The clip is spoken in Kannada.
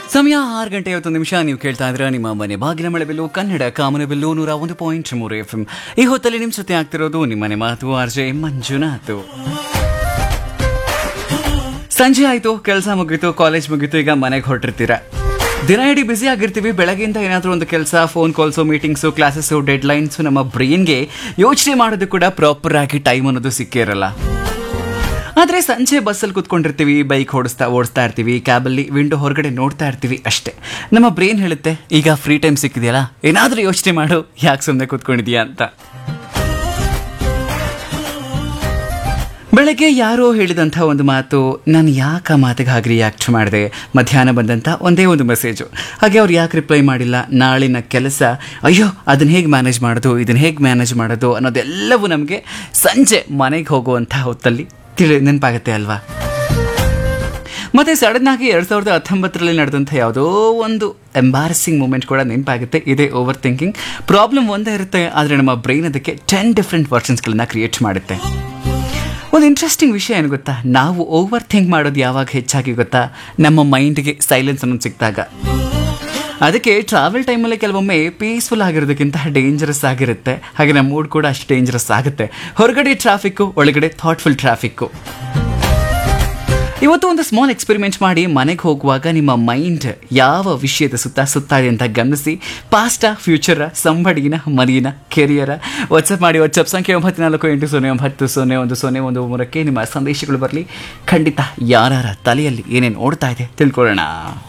ಸಮಯ ಆರು ಗಂಟೆ ಐವತ್ತು ನಿಮಿಷ ನೀವು ಕೇಳ್ತಾ ಇದ್ರೆ ನಿಮ್ಮ ಮನೆ ಬಾಗಿಲ ಮಳೆ ಬಿಲ್ಲು ಕನ್ನಡ ಕಾಮನ ಬಿಲ್ಲು ನೂರ ಒಂದು ಪಾಯಿಂಟ್ ಮೂರು ಎಫ್ ಎಂ ಈ ಹೊತ್ತಲ್ಲಿ ನಿಮ್ಮ ಜೊತೆ ಆಗ್ತಿರೋದು ನಿಮ್ಮನೆ ಮಾತು ಆರ್ ಜೆ ಮಂಜುನಾಥ್ ಸಂಜೆ ಆಯ್ತು ಕೆಲಸ ಮುಗೀತು ಕಾಲೇಜ್ ಮುಗೀತು ಈಗ ಮನೆಗೆ ಹೊರಟಿರ್ತೀರ ದಿನ ಇಡೀ ಬ್ಯುಸಿ ಆಗಿರ್ತೀವಿ ಬೆಳಗ್ಗೆಯಿಂದ ಏನಾದರೂ ಒಂದು ಕೆಲಸ phone calls meetings classes deadlines ನಮ್ಮ ಬ್ರೈನ್ಗೆ ಯೋಚನೆ ಮಾಡೋದು ಕೂಡ ಪ್ರಾಪರ್ ಆಗಿ ಟೈಮ್ ಅನ್ನೋದು ಸಿಕ್ಕೇ ಇರಲ್ಲ ಆದರೆ ಸಂಜೆ ಬಸ್ಸಲ್ಲಿ ಕೂತ್ಕೊಂಡಿರ್ತೀವಿ ಬೈಕ್ ಓಡಿಸ್ತಾ ಓಡಿಸ್ತಾ ಇರ್ತೀವಿ ಕ್ಯಾಬಲ್ಲಿ ವಿಂಡೋ ಹೊರಗಡೆ ನೋಡ್ತಾ ಇರ್ತೀವಿ ಅಷ್ಟೇ ನಮ್ಮ ಬ್ರೈನ್ ಹೇಳುತ್ತೆ ಈಗ ಫ್ರೀ ಟೈಮ್ ಸಿಕ್ಕಿದೆಯಲ್ಲ ಏನಾದರೂ ಯೋಚನೆ ಮಾಡು ಯಾಕೆ ಸುಮ್ಮನೆ ಕೂತ್ಕೊಂಡಿದ್ಯಾ ಅಂತ ಬೆಳಗ್ಗೆ ಯಾರೋ ಹೇಳಿದಂಥ ಒಂದು ಮಾತು ನಾನು ಯಾಕೆ ಆ ಮಾತಿಗೆ ಹಾಗೆ ರಿಯಾಕ್ಟ್ ಮಾಡಿದೆ ಮಧ್ಯಾಹ್ನ ಬಂದಂಥ ಒಂದೇ ಒಂದು ಮೆಸೇಜು ಹಾಗೆ ಅವ್ರು ಯಾಕೆ ರಿಪ್ಲೈ ಮಾಡಿಲ್ಲ ನಾಳಿನ ಕೆಲಸ ಅಯ್ಯೋ ಅದನ್ನ ಹೇಗೆ ಮ್ಯಾನೇಜ್ ಮಾಡೋದು ಇದನ್ನ ಹೇಗೆ ಮ್ಯಾನೇಜ್ ಮಾಡೋದು ಅನ್ನೋದೆಲ್ಲವೂ ನಮಗೆ ಸಂಜೆ ಮನೆಗೆ ಹೋಗುವಂಥ ಹೊತ್ತಲ್ಲಿ ತಿಳಿ ನೆನಪಾಗುತ್ತೆ ಅಲ್ವಾ ಮತ್ತೆ ಸಡನ್ ಆಗಿ ಎರಡ್ ಸಾವಿರದ ಹತ್ತೊಂಬತ್ತರಲ್ಲಿ ನಡೆದಂಥ ಯಾವುದೋ ಒಂದು ಎಂಬಾರಸಿಂಗ್ ಮೂಮೆಂಟ್ ಕೂಡ ನೆನಪಾಗುತ್ತೆ ಇದೇ ಓವರ್ ಥಿಂಕಿಂಗ್ ಪ್ರಾಬ್ಲಮ್ ಒಂದೇ ಇರುತ್ತೆ ಆದರೆ ನಮ್ಮ ಬ್ರೈನ್ ಅದಕ್ಕೆ ಟೆನ್ ಡಿಫ್ರೆಂಟ್ ವರ್ಷನ್ಸ್ಗಳನ್ನ ಕ್ರಿಯೇಟ್ ಮಾಡುತ್ತೆ ಒಂದು ಇಂಟ್ರೆಸ್ಟಿಂಗ್ ವಿಷಯ ಏನು ಗೊತ್ತಾ ನಾವು ಓವರ್ ಥಿಂಕ್ ಮಾಡೋದು ಯಾವಾಗ ಹೆಚ್ಚಾಗಿ ಗೊತ್ತಾ ನಮ್ಮ ಮೈಂಡ್ಗೆ ಸೈಲೆನ್ಸ್ ಅನ್ನೋದು ಸಿಕ್ಕಿದಾಗ ಅದಕ್ಕೆ ಟ್ರಾವೆಲ್ ಟೈಮಲ್ಲಿ ಕೆಲವೊಮ್ಮೆ ಪೀಸ್ಫುಲ್ ಆಗಿರೋದಕ್ಕಿಂತ ಡೇಂಜರಸ್ ಆಗಿರುತ್ತೆ ಹಾಗೆ ನಮ್ಮ ಮೂಡ್ ಕೂಡ ಅಷ್ಟು ಡೇಂಜರಸ್ ಆಗುತ್ತೆ ಹೊರಗಡೆ ಟ್ರಾಫಿಕ್ಕು ಒಳಗಡೆ ಥಾಟ್ಫುಲ್ ಟ್ರಾಫಿಕ್ಕು ಇವತ್ತು ಒಂದು ಸ್ಮಾಲ್ ಎಕ್ಸ್ಪೆರಿಮೆಂಟ್ ಮಾಡಿ ಮನೆಗೆ ಹೋಗುವಾಗ ನಿಮ್ಮ ಮೈಂಡ್ ಯಾವ ವಿಷಯದ ಸುತ್ತ ಸುತ್ತಾ ಇದೆ ಅಂತ ಗಮನಿಸಿ ಪಾಸ್ಟ ಫ್ಯೂಚರ ಸಂಬಡಿನ ಮನಿನ ಕೆರಿಯರ ವಾಟ್ಸಪ್ ಮಾಡಿ ವಾಟ್ಸಪ್ ಸಂಖ್ಯೆ ಒಂಬತ್ತು ನಾಲ್ಕು ಎಂಟು ಸೊನ್ನೆ ಒಂಬತ್ತು ಸೊನ್ನೆ ಒಂದು ಸೊನ್ನೆ ಒಂದು ಮೂರಕ್ಕೆ ನಿಮ್ಮ ಸಂದೇಶಗಳು ಬರಲಿ ಖಂಡಿತ ಯಾರ ತಲೆಯಲ್ಲಿ ಏನೇನು ಓಡ್ತಾ ಇದೆ ತಿಳ್ಕೊಳ್ಳೋಣ